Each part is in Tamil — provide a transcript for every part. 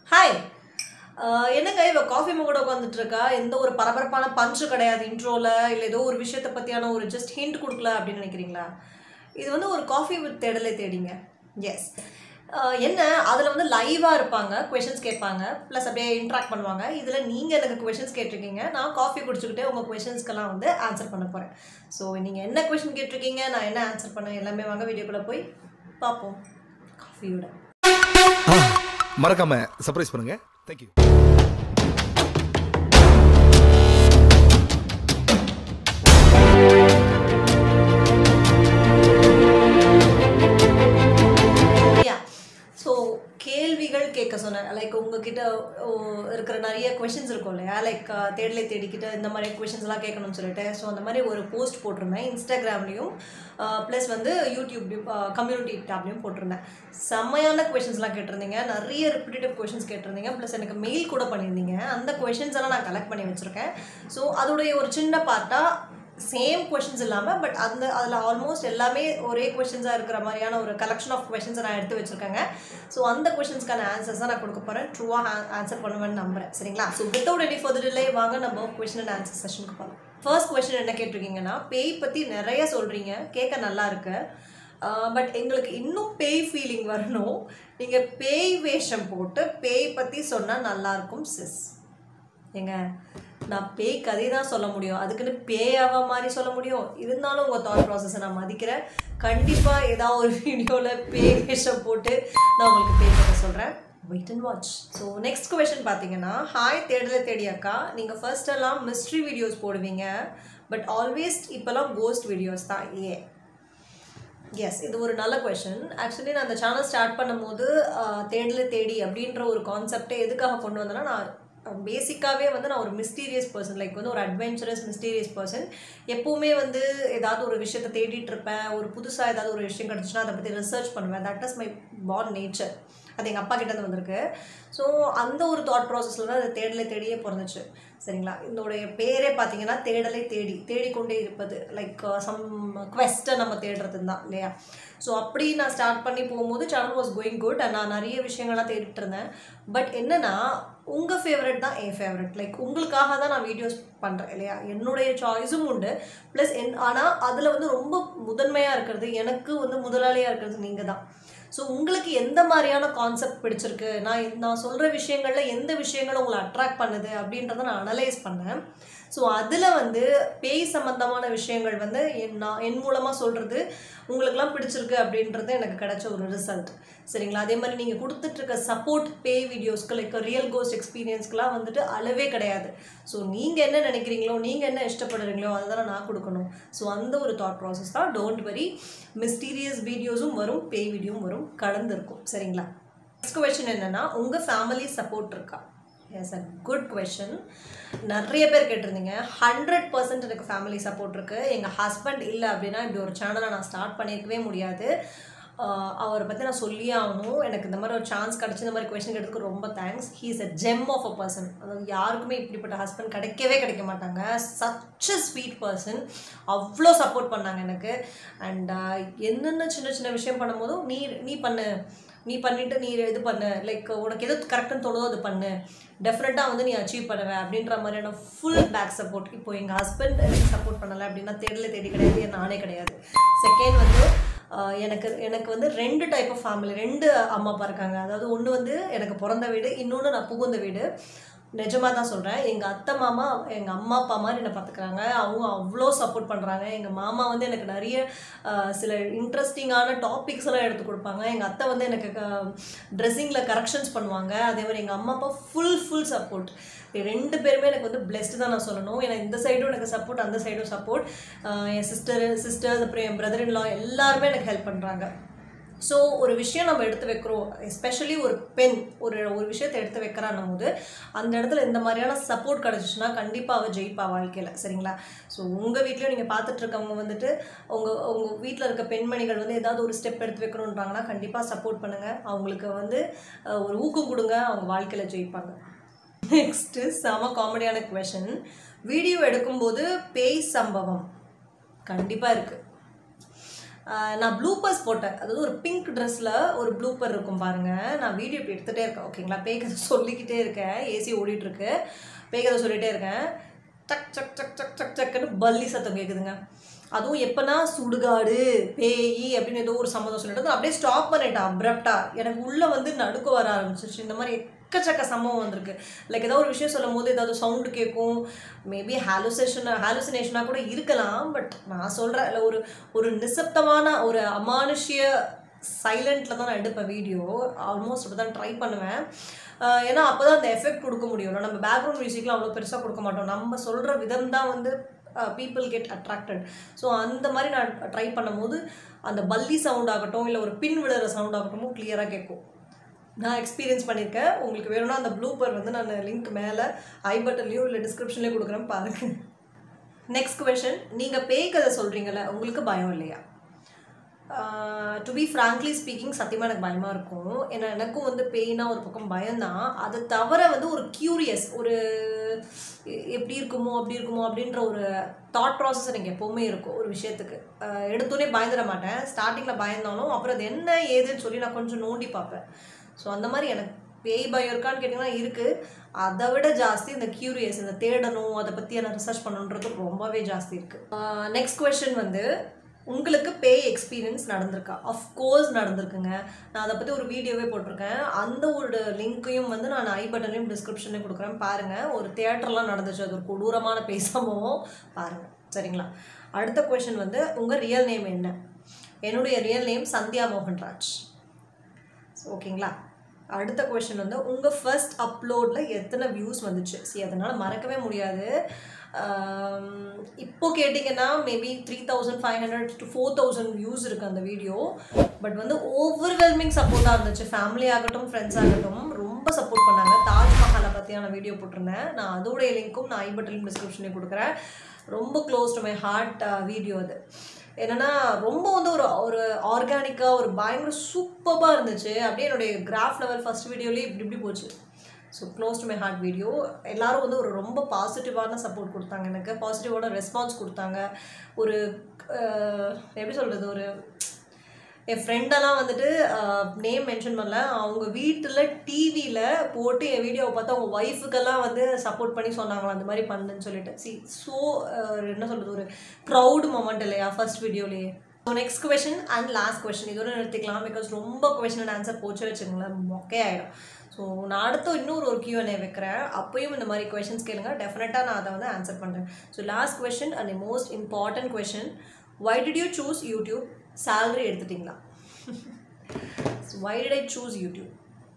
ஹாய் என்னங்க இவ காஃபி கூட உட்காந்துட்டு இருக்கா எந்த ஒரு பரபரப்பான பஞ்சு கிடையாது இன்ட்ரோல இல்லை ஏதோ ஒரு விஷயத்தை பற்றியான ஒரு ஜஸ்ட் ஹிண்ட் கொடுக்கல அப்படின்னு நினைக்கிறீங்களா இது வந்து ஒரு காஃபி வித் தேடலை தேடிங்க எஸ் என்ன அதில் வந்து லைவாக இருப்பாங்க கொஷின்ஸ் கேட்பாங்க ப்ளஸ் அப்படியே இன்ட்ராக்ட் பண்ணுவாங்க இதில் நீங்கள் எனக்கு கொஷின்ஸ் கேட்டிருக்கீங்க நான் காஃபி குடிச்சுக்கிட்டே உங்கள் கொஷின்ஸ்க்கெல்லாம் வந்து ஆன்சர் பண்ண போகிறேன் ஸோ நீங்கள் என்ன கொஷின் கேட்டிருக்கீங்க நான் என்ன ஆன்சர் பண்ணேன் எல்லாமே வாங்க வீடியோக்குள்ளே போய் பார்ப்போம் காஃபியோட மறக்காம சர்ப்ரைஸ் பண்ணுங்க தேங்க்யூ யா ஸோ கேள்விகள் கேட்க சொன்னேன் லைக் உங்ககிட்ட ஓ, இருக்கிற நிறைய கொஷின்ஸ் இருக்கும் இல்லையா லைக் தேடலை தேடிக்கிட்ட இந்த மாதிரி கொஷின்ஸ்லாம் கேட்கணும்னு சொல்லிட்டு ஸோ அந்த மாதிரி ஒரு போஸ்ட் போட்டிருந்தேன் இன்ஸ்டாகிராம்லேயும் ப்ளஸ் வந்து யூடியூப்லேயும் கம்யூனிட்டி டேப்லேயும் போட்டிருந்தேன் செம்மையான கொஷின்ஸ்லாம் கேட்டிருந்தீங்க நிறைய ரிப்பீட்டேட்டிவ் கொஷின்ஸ் கேட்டிருந்தீங்க ப்ளஸ் எனக்கு மெயில் கூட பண்ணியிருந்தீங்க அந்த கொஷின்ஸ் எல்லாம் நான் கலெக்ட் பண்ணி வச்சுருக்கேன் ஸோ அதோடைய ஒரு சின்ன பார்ட்டாக சேம் கொஷின்ஸ் இல்லாமல் பட் அந்த அதில் ஆல்மோஸ்ட் எல்லாமே ஒரே கொஷின்ஸாக இருக்கிற மாதிரியான ஒரு கலெக்ஷன் ஆஃப் கொஷின்ஸை நான் எடுத்து வச்சுருக்கேங்க ஸோ அந்த கொஷின்ஸ்க்கான ஆன்சர்ஸ் தான் நான் கொடுக்க போகிறேன் ட்ரூவாக ஆன்சர் பண்ணுவேன்னு நம்புறேன் சரிங்களா so without any further delay வாங்க நம்ம கொஷின் அண்ட் ஆன்சர் செஷனுக்கு போகலாம் ஃபர்ஸ்ட் கொஷின் என்ன கேட்டிருக்கீங்கன்னா பேய் பற்றி நிறைய சொல்கிறீங்க கேட்க நல்லா இருக்கு பட் எங்களுக்கு இன்னும் பேய் ஃபீலிங் வரணும் நீங்கள் பேய் வேஷம் போட்டு பேய் பற்றி சொன்னால் நல்லாயிருக்கும் சிஸ் ஏங்க நான் பேய் கதை தான் சொல்ல முடியும் அதுக்குன்னு பேயாவ மாதிரி சொல்ல முடியும் இருந்தாலும் உங்கள் தாட் ப்ராசஸை நான் மதிக்கிறேன் கண்டிப்பாக ஏதாவது ஒரு வீடியோவில் பேய் வேஷம் போட்டு நான் உங்களுக்கு பேய் கதை சொல்கிறேன் wait and watch so next question பார்த்தீங்கன்னா ஹாய் தேடலை தேடி அக்கா நீங்கள் ஃபர்ஸ்ட் எல்லாம் மிஸ்ட்ரி வீடியோஸ் போடுவீங்க பட் ஆல்வேஸ் இப்போல்லாம் கோஸ்ட் வீடியோஸ் தான் ஏன் எஸ் இது ஒரு நல்ல கொஷின் ஆக்சுவலி நான் அந்த சேனல் ஸ்டார்ட் பண்ணும்போது ஆஹ், தேடலை தேடி அப்படின்ற ஒரு கான்செப்டை எதுக்காக கொண்டு வந்தேன்னா நான் பேசிக்காகவே வந்து நான் ஒரு மிஸ்டீரியஸ் பர்சன் லைக் வந்து ஒரு அட்வென்ச்சரஸ் மிஸ்டீரியஸ் பர்சன் எப்போவுமே வந்து ஏதாவது ஒரு விஷயத்தை தேடிட்டு இருப்பேன் ஒரு புதுசாக ஏதாவது ஒரு விஷயம் கிடச்சுன்னா அதை பற்றி ரிசர்ச் பண்ணுவேன் that is my born nature அது எங்கள் அப்பா கிட்டேருந்து வந்திருக்கு ஸோ அந்த ஒரு தாட் ப்ராசஸில் தான் அது தேடலை தேடியே பிறந்துச்சு சரிங்களா இதோடைய பேரே பார்த்தீங்கன்னா தேடலை தேடி தேடிக்கொண்டே இருப்பது லைக் சம் குவெஸ்ட்டை நம்ம தேடுறது தான் இல்லையா ஸோ அப்படி நான் ஸ்டார்ட் பண்ணி போகும்போது channel was going good and நான் நிறைய விஷயங்கள்லாம் தேடிட்டு இருந்தேன் பட் என்னன்னா உங்கள் ஃபேவரட் தான் என் ஃபேவரட் லைக் உங்களுக்காக தான் நான் வீடியோஸ் பண்ணுறேன் இல்லையா என்னுடைய சாய்ஸும் உண்டு ப்ளஸ் என் ஆனால் அதில் வந்து ரொம்ப முதன்மையாக இருக்கிறது எனக்கு வந்து முதலாளியாக இருக்கிறது நீங்கள் தான் ஸோ உங்களுக்கு எந்த மாதிரியான கான்செப்ட் பிடிச்சிருக்கு நான் இந்த- நான் சொல்கிற விஷயங்களில் எந்த விஷயங்கள் உங்களை அட்ராக்ட் பண்ணுது அப்படின்றத நான் அனலைஸ் பண்ணேன் ஸோ அதில் வந்து பேய் சம்மந்தமான விஷயங்கள் வந்து என் நான் என் மூலமாக சொல்கிறது உங்களுக்குலாம் பிடிச்சிருக்கு அப்படின்றது எனக்கு கிடைச்ச ஒரு ரிசல்ட் சரிங்களா அதே மாதிரி நீங்கள் கொடுத்துட்ருக்க சப்போர்ட் பேய் வீடியோஸ்க்கு லைக் ரியல் கோஸ்ட் எக்ஸ்பீரியன்ஸ்க்குலாம் வந்துட்டு அளவே கிடையாது ஸோ நீங்கள் என்ன நினைக்கிறீங்களோ நீங்கள் என்ன இஷ்டப்படுறீங்களோ அதுதான் நான் கொடுக்கணும் ஸோ அந்த ஒரு தாட் ப்ராசஸ் தான் டோன்ட் வரி மிஸ்டீரியஸ் வீடியோஸும் வரும் பேய் வீடியோவும் வரும் கலந்துருக்கும் சரிங்களா நெக்ஸ்ட் கொஷின் என்னென்னா உங்கள் ஃபேமிலி சப்போர்ட் இருக்கா எஸ் அ குட் கொஷின் நிறைய பேர் கேட்டிருந்தீங்க ஹண்ட்ரட் பர்சன்ட் எனக்கு ஃபேமிலி சப்போர்ட் இருக்குது எங்கள் ஹஸ்பண்ட் இல்லை அப்படின்னா இப்படி ஒரு சேனலை நான் ஸ்டார்ட் பண்ணியிருக்கவே முடியாது ஆஹ் அவரை பற்றி நான் சொல்லியே ஆகணும் எனக்கு இந்த மாதிரி ஒரு சான்ஸ் கிடச்சி இந்த மாதிரி கொஷின் கேட்டதுக்கு ரொம்ப thanks he is a gem of a person அதாவது யாருக்குமே இப்படிப்பட்ட ஹஸ்பண்ட் கிடைக்கவே கிடைக்க மாட்டாங்க சச் அ ஸ்வீட் பர்சன் அவ்வளோ சப்போர்ட் பண்ணாங்க எனக்கு அண்ட் என்னென்ன சின்ன சின்ன விஷயம் பண்ணும்போதும் நீ நீ பண்ணு நீ பண்ணிட்டு நீ இது பண்ணு லைக் உனக்கு எது கரெக்டுன்னு தோணுதோ அது பண்ணு டெஃபினட்டாக வந்து நீ அச்சீவ் பண்ணுவ அப்படின்ற மாதிரியான ஃபுல் பேக் சப்போர்ட் இப்போ எங்கள் ஹஸ்பண்ட் எனக்கு சப்போர்ட் பண்ணலை அப்படின்னா தேடல தேடி கிடையாது என் நானே கிடையாது செகண்ட் வந்து ஆஹ் எனக்கு எனக்கு வந்து ரெண்டு டைப் ஆஃப் ஃபேமிலி ரெண்டு அம்மா அப்பா இருக்காங்க அதாவது ஒன்று வந்து எனக்கு பிறந்த வீடு இன்னொன்று நான் புகுந்த வீடு நிஜமாக தான் சொல்கிறேன் எங்கள் அத்தை மாமா எங்கள் அம்மா அப்பா மாதிரி என்னை பார்த்துக்கிறாங்க அவங்க அவ்வளோ சப்போர்ட் பண்ணுறாங்க எங்கள் மாமா வந்து எனக்கு நிறைய ஆஹ், சில இன்ட்ரெஸ்டிங்கான டாபிக்ஸ் எல்லாம் எடுத்து கொடுப்பாங்க எங்கள் அத்தை வந்து எனக்கு ட்ரெஸ்ஸிங்கில் கரெக்ஷன்ஸ் பண்ணுவாங்க அதே மாதிரி எங்கள் அம்மா அப்பா ஃபுல் ஃபுல் சப்போர்ட் ரெண்டு பேருமே எனக்கு வந்து பிளெஸ்டு தான் நான் சொல்லணும் ஏன்னா இந்த சைடும் எனக்கு சப்போர்ட் அந்த சைடும் சப்போர்ட் என் சிஸ்டர் சிஸ்டர்ஸ் அப்புறம் என் பிரதர் இன்லா எல்லாருமே எனக்கு ஹெல்ப் பண்ணுறாங்க ஸோ ஒரு விஷயம் நம்ம எடுத்து வைக்கிறோம் எஸ்பெஷலி ஒரு பெண் ஒரு ஒரு விஷயத்தை எடுத்து வைக்கிறான்னும் போது அந்த இடத்துல இந்த மாதிரியான சப்போர்ட் கிடச்சிச்சுன்னா கண்டிப்பாக அவள் ஜெயிப்பா வாழ்க்கையில் சரிங்களா ஸோ உங்கள் வீட்லேயும் நீங்கள் பார்த்துட்டு இருக்கவங்க வந்துட்டு உங்கள் உங்கள் வீட்டில் இருக்க பெண்மணிகள் வந்து ஏதாவது ஒரு ஸ்டெப் எடுத்து வைக்கணுன்றாங்கன்னா கண்டிப்பாக சப்போர்ட் பண்ணுங்கள் அவங்களுக்கு வந்து அஹ், ஒரு ஊக்கம் கொடுங்க அவங்க வாழ்க்கையில் ஜெயிப்பாங்க நெக்ஸ்ட்டு செம காமெடியான கொஷின் வீடியோ எடுக்கும்போது பேய் சம்பவம் கண்டிப்பாக இருக்குது ஆஹ் நான் ப்ளூப்பர்ஸ் போட்டேன் அதாவது ஒரு பிங்க் ட்ரெஸ்ஸில் ஒரு ப்ளூப்பர் இருக்கும் பாருங்கள் நான் வீடியோ இப்படி எடுத்துகிட்டே இருக்கேன் ஓகேங்களா பேய்க்கதை சொல்லிக்கிட்டே இருக்கேன் ஏசி ஓடிட்டுருக்கு பேய்க்கதை சொல்லிகிட்டே இருக்கேன் டக் சக் சக் சக் சக் சக்குன்னு பல்லி சத்தம் கேட்குதுங்க அதுவும் எப்போனா சுடுகாடு பேய் அப்படின்னு ஏதோ ஒரு சம்மந்தம் சொல்லிட்டு நான் அப்படியே ஸ்டாப் பண்ணிட்டேன் அப்ரப்டாக எனக்கு உள்ளே வந்து நடுக்க வர ஆரம்பிச்சிருச்சு இந்த மாதிரி எக்கச்சக்க சம்பவம் வந்திருக்கு லைக் ஏதோ ஒரு விஷயம் சொல்லும் போது ஏதாவது சவுண்டு கேட்கும் மேபி ஹாலுசேஷன் ஹாலுசினேஷனாக கூட இருக்கலாம் பட் நான் சொல்கிறேன் இல்லை ஒரு ஒரு நிசப்தமான ஒரு அமானுஷ்ய சைலண்ட்டில் தான் நான் எடுப்பேன் வீடியோ ஆல்மோஸ்ட் அப்படி தான் ட்ரை பண்ணுவேன் ஆஹ் ஏன்னா அப்போ தான் அந்த எஃபெக்ட் கொடுக்க முடியும் நம்ம பேக்ரவுண்ட் மியூசிக்லாம் அவ்வளோ பெருசாக கொடுக்க மாட்டோம் நம்ம சொல்கிற விதம் தான் வந்து பீப்புள் கெட் அட்ராக்டட் ஸோ அந்த மாதிரி நான் ட்ரை பண்ணும்போது அந்த பல்லி சவுண்ட் ஆகட்டும் இல்லை ஒரு பின் விழுற சவுண்ட் ஆகட்டும் கிளியராக கேட்கும் நான் எக்ஸ்பீரியன்ஸ் பண்ணியிருக்கேன் உங்களுக்கு வேணும்னா அந்த ப்ளூப்பர் வந்து நான் லிங்க் மேலே ஐ பட்டன்லையோ இல்லை டிஸ்கிரிப்ஷன்லேயோ கொடுக்குறேன் பாருங்கள் நெக்ஸ்ட் கொஷின் நீங்கள் பேய் கதை சொல்கிறீங்களே உங்களுக்கு பயம் இல்லையா டு பி ஃப்ராங்க்லி ஸ்பீக்கிங் சத்தியமாக எனக்கு பயமாக இருக்கும் ஏன்னா எனக்கும் வந்து பெயினா ஒரு பக்கம் பயம்தான் அதை தவிர வந்து ஒரு க்யூரியஸ் ஒரு எ- எப்படி இருக்குமோ அப்படி இருக்குமோ அப்படின்ற ஒரு தாட் ப்ராசஸ் எனக்கு எப்போவுமே இருக்கும் ஒரு விஷயத்துக்கு ஆஹ் எடுத்தோடனே பயந்துட மாட்டேன் ஸ்டார்டிங்கில் பயந்தாலும் அப்புறம் அது என்ன ஏதுன்னு சொல்லி நான் கொஞ்சம் நோண்டி பார்ப்பேன் ஸோ அந்த மாதிரி எனக்கு பேய் பயம் இருக்கான்னு கேட்டிங்கன்னா இருக்குது அதை விட ஜாஸ்தி இந்த க்யூரியஸ் இந்த தேடணும் அதை பற்றி நான் ரிசர்ச் பண்ணணுன்றது ரொம்பவே ஜாஸ்தி இருக்குது நெக்ஸ்ட் கொஷின் வந்து உங்களுக்கு பேய் எக்ஸ்பீரியன்ஸ் நடந்திருக்கா அஃப்கோர்ஸ் நடந்திருக்குங்க நான் அதை பற்றி ஒரு வீடியோவே போட்டிருக்கேன் அந்த ஒரு லிங்க்கையும் வந்து நான் ஐ பட்டன்லையும் டிஸ்கிரிப்ஷன்லையும் கொடுக்குறேன் பாருங்கள் ஒரு தியேட்டர்லாம் நடந்துச்சு அது ஒரு கொடூரமான பேய் சம்பவம் பாருங்கள் சரிங்களா அடுத்த கொஷின் வந்து உங்கள் ரியல் நேம் என்ன என்னுடைய ரியல் நேம் சந்தியா மோகன்ராஜ் ஓகேங்களா அடுத்த கொஷின் வந்து உங்கள் ஃபர்ஸ்ட் அப்லோடில் எத்தனை வியூஸ் வந்துச்சு சரி அதனால் மறக்கவே முடியாது ஆம், இப்போ கேட்டிங்கன்னா maybe three thousand five hundred to four thousand views இருக்குது அந்த வீடியோ பட் வந்து ஓவர்வெல்மிங் சப்போர்ட்டாக இருந்துச்சு ஃபேமிலி ஆகட்டும் ஃப்ரெண்ட்ஸ் ஆகட்டும் ரொம்ப சப்போர்ட் பண்ணாங்க தாஜ்மஹாலை பற்றியான வீடியோ போட்டிருந்தேன் நான் அதோடைய லிங்க்கும் நான் ஐ பட்டலும் டிஸ்கிரிப்ஷன்லேயும் கொடுக்குறேன் ரொம்ப close to my heart video அது என்னன்னா ரொம்ப வந்து ஒரு ஒரு ஆர்கானிக்காக ஒரு பயங்கர சூப்பராக இருந்துச்சு அப்படியே என்னுடைய கிராஃப் லெவல் ஃபர்ஸ்ட் வீடியோலேயே இப்படி இப்படி போச்சு so close to my heart video எல்லாரும் வந்து ஒரு ரொம்ப பாசிட்டிவான சப்போர்ட் கொடுத்தாங்க எனக்கு பாசிட்டிவான ரெஸ்பான்ஸ் கொடுத்தாங்க ஒரு அஹ், எப்படி சொல்கிறது ஒரு என் ஃப்ரெண்டெல்லாம் வந்துட்டு நேம் மென்ஷன் பண்ணல அவங்க வீட்டில் டிவியில் போட்டு என் வீடியோவை பார்த்து அவங்க ஒய்ஃபுக்கெல்லாம் வந்து சப்போர்ட் பண்ணி சொன்னாங்களா அந்த மாதிரி பண்ணுன்னு சொல்லிட்டு சி ஸோ என்ன சொல்கிறது ஒரு ப்ரௌட் மொமெண்ட் இல்லையா ஃபர்ஸ்ட் வீடியோலேயே so next question and last question இதோட நிறுத்திக்கலாம் பிகாஸ் ரொம்ப கொஷின் அண்ட் ஆன்சர் போச்சு வச்சுங்களேன் மொக்கே ஆகிடும் ஸோ நான் அடுத்து இன்னொரு ஒரு Q&A வைக்கிறேன் அப்பயும் இந்த மாதிரி கொஷின்ஸ் கேளுங்க டெஃபினட்டாக நான் அதை வந்து ஆன்சர் பண்ணுறேன் so last question and most important question why did you choose YouTube salary எடுத்துட்டிங்களா why did I choose YouTube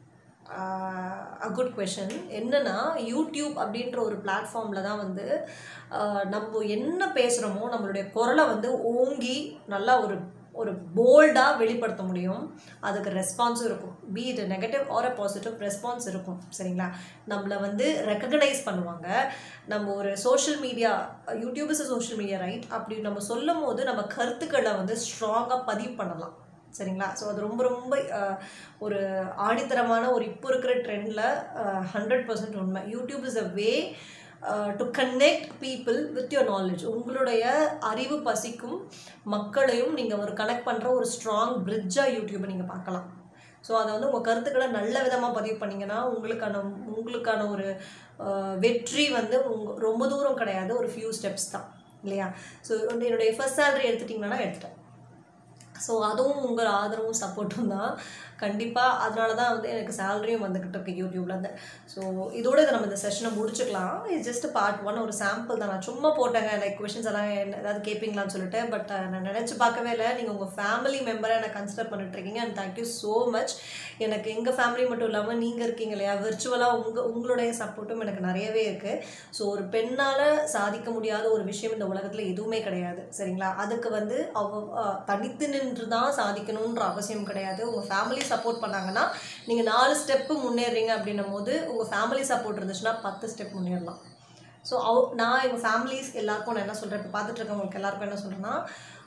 a good question என்னன்னா யூடியூப் அப்படின்ற ஒரு பிளாட்ஃபார்மில் தான் வந்து ஆஹ் நம்ம என்ன பேசுகிறோமோ நம்மளுடைய குரலை வந்து ஓங்கி நல்லா ஒரு ஒரு போல்டாக வெளிப்படுத்த முடியும் அதுக்கு ரெஸ்பான்ஸும் இருக்கும் be it negative or a positive response இருக்கும் சரிங்களா நம்மளை வந்து ரெக்கக்னைஸ் பண்ணுவாங்க நம்ம ஒரு social media YouTube is social media right அப்படி நம்ம சொல்லும் போது நம்ம கருத்துக்களை வந்து ஸ்ட்ராங்காக பதிவு பண்ணலாம் சரிங்களா ஸோ அது ரொம்ப ரொம்ப அஹ், ஒரு ஆணித்தரமான ஒரு இப்போ இருக்கிற ட்ரெண்டில் ஹண்ட்ரட் பர்சன்ட் உண்மை YouTube is a way to connect people with your knowledge உங்களுடைய அறிவு பசிக்கும் மக்களையும் நீங்கள் ஒரு கனெக்ட் பண்ணுற ஒரு ஸ்ட்ராங் பிரிட்ஜாக யூடியூப்பை நீங்கள் பார்க்கலாம் ஸோ அதை வந்து உங்கள் கருத்துக்களை நல்ல விதமாக பதிவு பண்ணிங்கன்னா உங்களுக்கான உங்களுக்கான ஒரு அஹ், வெற்றி வந்து உங்க ரொம்ப தூரம் கிடையாது ஒரு ஃபியூ ஸ்டெப்ஸ் தான் இல்லையா ஸோ என்னுடைய ஃபர்ஸ்ட் சேலரி எடுத்துட்டிங்கன்னா எடுத்துட்டேன் ஸோ அதுவும் உங்கள் ஆதரவும் சப்போர்ட்டும் தான் கண்டிப்பாக அதனால தான் வந்து எனக்கு சேலரியும் வந்துக்கிட்டு இருக்கு யூடியூப்லேருந்து ஸோ இதோட இதை நம்ம இந்த செஷனை முடிச்சுக்கலாம் இது ஜஸ்ட் பார்ட் ஒன் ஒரு சாம்பிள் தான் நான் சும்மா போட்டேங்க லைக் கொஷின்ஸ் எல்லாம் என்ன ஏதாவது கேட்பீங்களான்னு சொல்லிட்டு பட் நான் நினச்சி பார்க்கவே இல்லை நீங்கள் உங்கள் ஃபேமிலி மெம்பரை எனக்கு கன்சிடர் பண்ணிட்டுருக்கீங்க அண்ட் தேங்க்யூ ஸோ மச் எனக்கு எங்கள் ஃபேமிலி மட்டும் இல்லாமல் நீங்கள் இருக்கீங்க இல்லையா விர்ச்சுவலாக உங்கள் உங்களுடைய சப்போர்ட்டும் எனக்கு நிறையவே இருக்குது ஸோ ஒரு பெண்ணால் சாதிக்க முடியாத ஒரு விஷயம் இந்த உலகத்தில் எதுவுமே கிடையாது சரிங்களா அதுக்கு வந்து அவ அஹ், தனித்து நின்று தான் சாதிக்கணுன்ற அவசியம் கிடையாது உங்கள் ஃபேமிலி சப்போர்ட் பண்ணாங்கன்னா நீங்கள் நாலு ஸ்டெப்பு முன்னேறீங்க அப்படின்னும் போது உங்கள் ஃபேமிலி சப்போர்ட் இருந்துச்சுன்னா பத்து ஸ்டெப் முன்னேறலாம் ஸோ அவ நான் எங்கள் ஃபேமிலிஸ் எல்லாருக்கும் நான் என்ன சொல்கிறேன் இப்போ பார்த்துட்டு இருக்கவங்களுக்கு எல்லாருக்கும் என்ன சொல்கிறேன்னா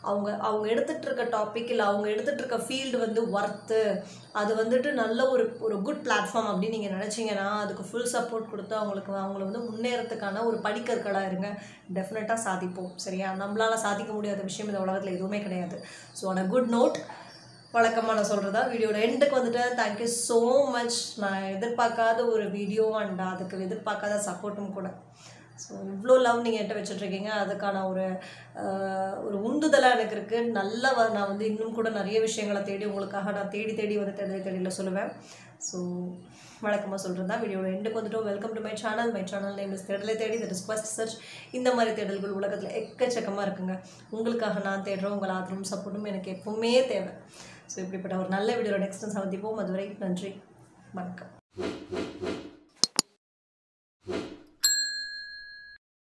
அவங்க அவங்க எடுத்துகிட்டு இருக்க டாபிக் இல்லை அவங்க எடுத்துகிட்டு இருக்க ஃபீல்டு வந்து ஒர்த்து அது வந்துட்டு நல்ல ஒரு ஒரு குட் பிளாட்ஃபார்ம் அப்படின்னு நீங்கள் நினச்சிங்கன்னா அதுக்கு ஃபுல் சப்போர்ட் கொடுத்து அவங்களுக்கு அவங்கள வந்து முன்னேறத்துக்கான ஒரு படிக்கற்களாக இருங்க டெஃபினட்டாக சாதிப்போம் சரியா நம்மளால் சாதிக்க முடியாத விஷயம் இந்த உலகத்தில் எதுவுமே கிடையாது so on a good note வழக்கமாக நான் சொல்கிறதா வீடியோட எண்டுக்கு வந்துட்டேன் தேங்க்யூ ஸோ மச் நான் எதிர்பார்க்காத ஒரு வீடியோ அண்ட் அதுக்கு எதிர்பார்க்காத சப்போர்ட்டும் கூட ஸோ இவ்வளோ லவ் நீங்கள் என்கிட்ட வச்சுட்ருக்கீங்க அதுக்கான ஒரு ஆஹ், ஒரு உந்துதலாக எனக்கு இருக்குது நல்ல வ- நான் வந்து இன்னும் கூட நிறைய விஷயங்களை தேடி உங்களுக்காக நான் தேடி தேடி வந்து தேடி தேடியில் சொல்லுவேன் ஸோ வழக்கமாக சொல்கிறது தான் வீடியோட எண்டுக்கு வந்துட்டோம் welcome to my channel my channel name is தேடலை தேடி தட் இஸ் ஃபஸ்ட் சர்ச் இந்த மாதிரி தேடல்கள் உலகத்தில் எக்கச்சக்கமாக இருக்குங்க உங்களுக்காக நான் தேடுறேன் உங்கள் ஆதரவும் சப்போர்ட்டும் எனக்கு எப்பவுமே தேவை ஸோ இப்படிப்பட்ட ஒரு நல்ல வீடியோ நெக்ஸ்ட் சந்திப்போம் அதுவரை நன்றி வணக்கம்